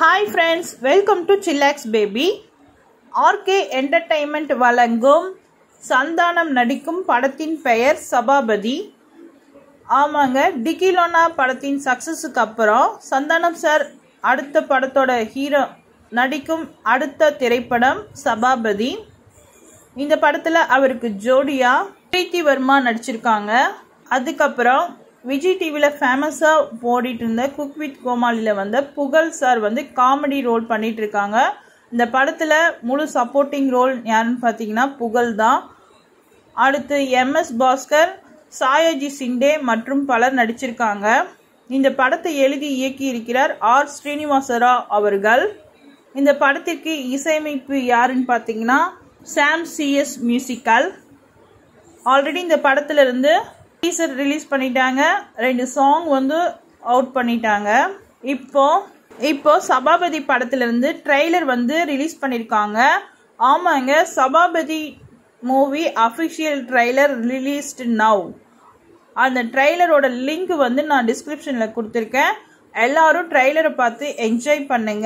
hi friends welcome to Chillax Baby RK Entertainment வழங்கும் சந்தானம் நடிக்கும் படத்தின் பெயர் சபாபதி ஆமாங்க டிகிலோனா படத்தின் சக்ஸஸுக்கு அப்புறம் சந்தானம் சார் அடுத்த படத்தோட ஹீரோ நடிக்கும் அடுத்த திரைப்படம் சபாபதி இந்த படத்தில் அவருக்கு ஜோடியா பிரீத்தி வர்மா நடிச்சிருக்காங்க அதுக்கப்புறம் விஜய் டிவியில் ஃபேமஸாக ஓடிட்டு இருந்த குக் வித் கோமாளியில் வந்த புகழ் சார் வந்து காமெடி ரோல் பண்ணிட்டு இருக்காங்க இந்த படத்தில் முழு சப்போர்ட்டிங் ரோல் யாருன்னு பார்த்தீங்கன்னா புகழ் தான் அடுத்து எம்எஸ் பாஸ்கர் சாயாஜி சிண்டே மற்றும் பலர் நடிச்சிருக்காங்க இந்த படத்தை எழுதி இயக்கி இருக்கிறார் ஆர் ஸ்ரீனிவாசரா அவர்கள் இந்த படத்திற்கு இசையமைப்பு யாருன்னு பார்த்தீங்கன்னா சாம் சிஎஸ் மியூசிக்கல் ஆல்ரெடி இந்த படத்துல இருந்து டீசர் ரிலீஸ் பண்ணிட்டாங்க ரெண்டு சாங் வந்து அவுட் பண்ணிட்டாங்க இப்போ இப்போ சபாபதி படத்துல இருந்து ட்ரெய்லர் வந்து ரிலீஸ் பண்ணியிருக்காங்க ஆமாங்க Sabhapathi movie official trailer released now அந்த ட்ரெய்லரோட லிங்க் வந்து நான் டிஸ்கிரிப்ஷனில் கொடுத்துருக்கேன் எல்லாரும் ட்ரெய்லரை பார்த்து என்ஜாய் பண்ணுங்க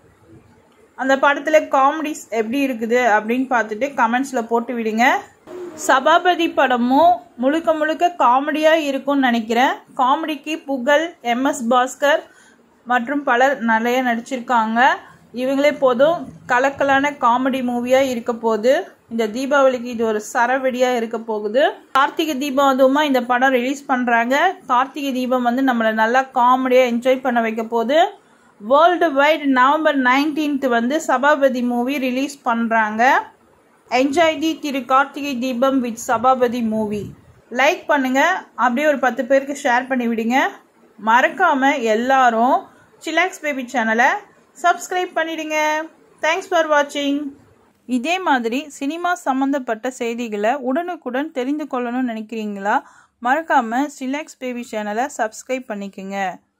அந்த படத்தில் காமெடிஸ் எப்படி இருக்குது அப்படின்னு பார்த்துட்டு கமெண்ட்ஸில் போட்டு விடுங்க சபாபதி படமும் முழுக்க முழுக்க காமெடியாக இருக்கும்னு நினைக்கிறேன் காமெடிக்கு புகழ் எம்எஸ் பாஸ்கர் மற்றும் பலர் நிறைய நடிச்சிருக்காங்க இவங்களே போதும் கலக்கலான காமெடி மூவியாக இருக்க போகுது இந்த தீபாவளிக்கு இது ஒரு சரவெடியாக இருக்க போகுது கார்த்திகை தீபம் அதுவுமா இந்த படம் ரிலீஸ் பண்ணுறாங்க கார்த்திகை தீபம் வந்து நம்மளை நல்லா காமெடியாக என்ஜாய் பண்ண வைக்க போகுது வேர்ல்டு வைட் நவம்பர் நைன்டீன்த் வந்து சபாபதி மூவி ரிலீஸ் பண்ணுறாங்க enjoy the Thiru Karthigai Deepam with Sabapathi movie like பண்ணுங்க அப்படியே ஒரு பத்து பேருக்கு ஷேர் பண்ணி விடுங்க மறக்காம எல்லாரும் சிலாக்ஸ் பேபி சேனலை சப்ஸ்கிரைப் பண்ணிடுங்க தேங்க்ஸ் ஃபார் வாட்சிங் இதே மாதிரி சினிமா சம்மந்தப்பட்ட செய்திகளை உடனுக்குடன் தெரிந்து கொள்ளணும்னு நினைக்கிறீங்களா மறக்காம சிலாக்ஸ் பேபி சேனலை சப்ஸ்கிரைப் பண்ணிக்கோங்க